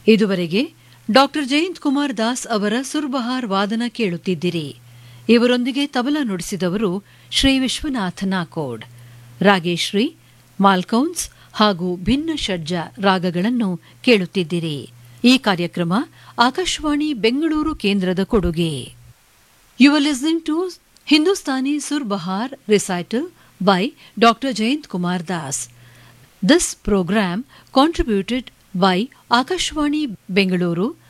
ಇದುವರೆಗೆ ಡಾಕ್ಟರ್ ಜಯಂತ್ ಕುಮಾರ್ ದಾಸ್ ಅವರ ಸುರ್ಬಹಾರ್ ವಾದನ ಕೇಳುತ್ತಿದ್ದಿರಿ ಇವರೊಂದಿಗೆ ತಬಲಾ ನುಡಿಸಿದವರು ಶ್ರೀ ವಿಶ್ವನಾಥ ನಾಕೋಡ್ ರಾಗೇಶ್ರೀ ಮಾಲ್ಕೌನ್ಸ್ ಹಾಗೂ ಭಿನ್ನ ಷಡ್ಜ ರಾಗಗಳನ್ನು ಕೇಳುತ್ತಿದ್ದಿರಿ ಈ ಕಾರ್ಯಕ್ರಮ ಆಕಾಶವಾಣಿ ಬೆಂಗಳೂರು ಕೇಂದ್ರದ ಕೊಡುಗೆ you are listening to Hindustani surbahar recital by doctor Jayant Kumar Das this programme contributed by Akashwani Bengaluru